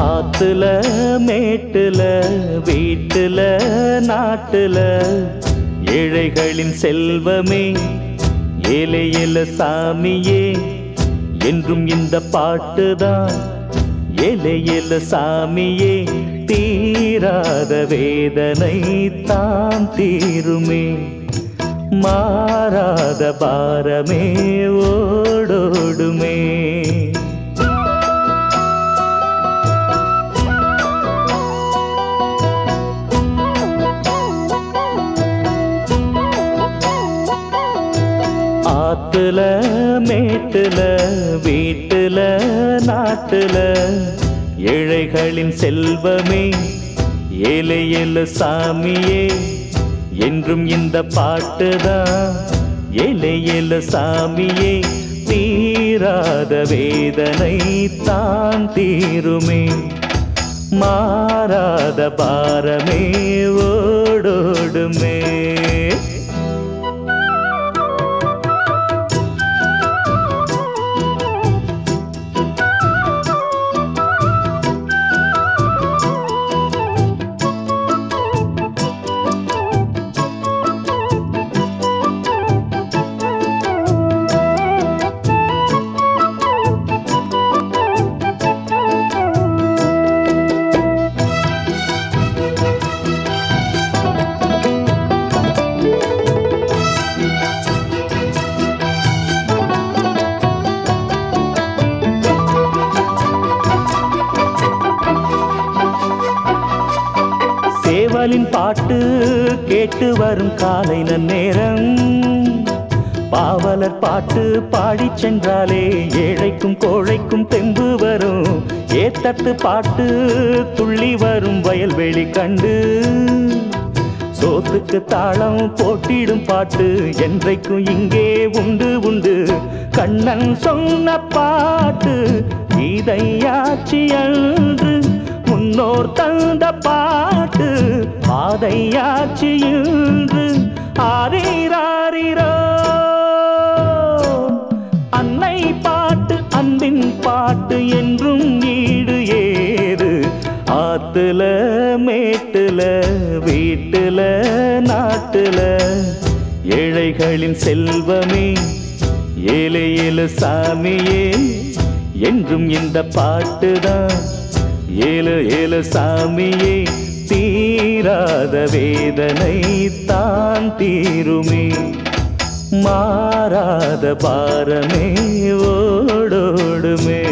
ஆத்துல மேட்டுல வீட்டுல நாட்டுல ஏழைகளின் செல்வமே ஏழை ஏல சாமியே என்றும் இந்த பாட்டுதான் ஏழை ஏல சாமியே தீராத வேதனை தான் தீருமே மாறாத பாரமே ஓடோடுமே ஆத்துல மேட்டுல வீட்டுல நாட்டுல ஏழைகளின் செல்வமே ஏழை ஏழு சாமியே என்றும் இந்த பாட்டுதான் ஏழை ஏழு சாமியே தீராத வேதனை தான் தீருமே மாறாத பாரமே ஓடோடுமே சேவலின் பாட்டு கேட்டு வரும் காலை நன்னேரம் பாவலர் பாட்டு பாடிச் சென்றாலே ஏழைக்கும் கோழைக்கும் தெம்பு வரும் ஏத்தட்டு பாட்டு துள்ளி வரும் வயல்வெளி கண்டு சோத்துக்கு தாளம் போட்டிடும் பாட்டு என்றைக்கும் இங்கே உண்டு உண்டு கண்ணன் சொன்ன பாட்டு இதையாச்சி அன்று முன்னோர் தந்த பாட்டு பாதையாச்சி இன்று ஆரீராரிரோ அன்னை பாட்டு அன்பின் பாட்டு என்றும் ஈடு ஏது ஆத்துல மேட்டுல வீட்டுல நாட்டுல ஏழைகளின் செல்வமே ஏழை ஏழு சாமியே என்றும் இந்த பாட்டுதான் ஏழு ஏழு சாமியே தீராத வேதனை தான் தீருமே மாறாத பாரமே ஓடோடுமே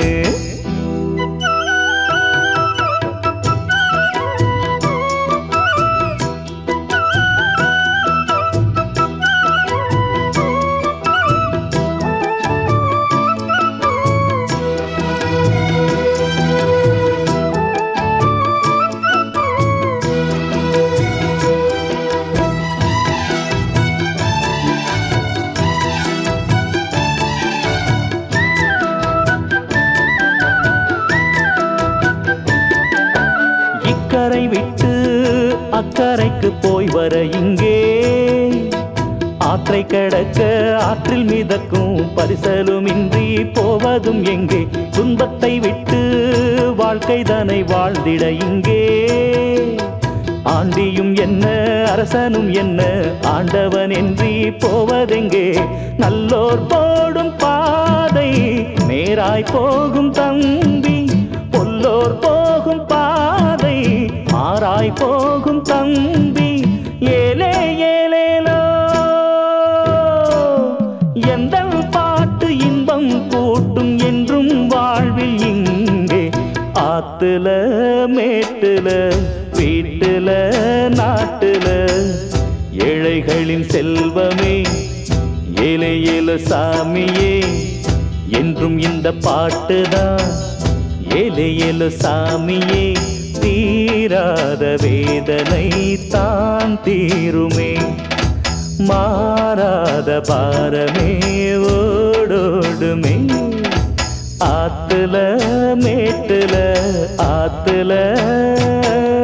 இக்கரை விட்டு அக்கறைக்கு போய் வர இங்கே ஆற்றை கடக்க ஆற்றில் மிதக்கும் பரிசலும் இன்றி போவதும் எங்கே துன்பத்தை விட்டு வாழ்க்கை தனை வாழ்ந்திட இங்கே ஆண்டியும் என்ன அரசனும் என்ன ஆண்டவன் என்றி போவதெங்கே நல்லோர் போடும் பாதை நேராய் போகும் தம்பி பொல்லோர் போகும் பாதை மாறாய் போகும் தம்பி ஏலே ஏலேலோ எந்த பாட்டு இன்பம் கூட்டும் என்றும் வாழ்வில் இங்கே ஆத்துல மேட்டுல வீட்டுல நாட்டுல ஏழைகளின் செல்வமே ஏழை ஏழு சாமியே என்றும் இந்த பாட்டுதான் ஏழை ஏழு சாமியே தீராத வேதனை தான் தீருமே மாறாத பாரமே ஓடோடுமே ஆத்துல மேட்டுல ஆத்துல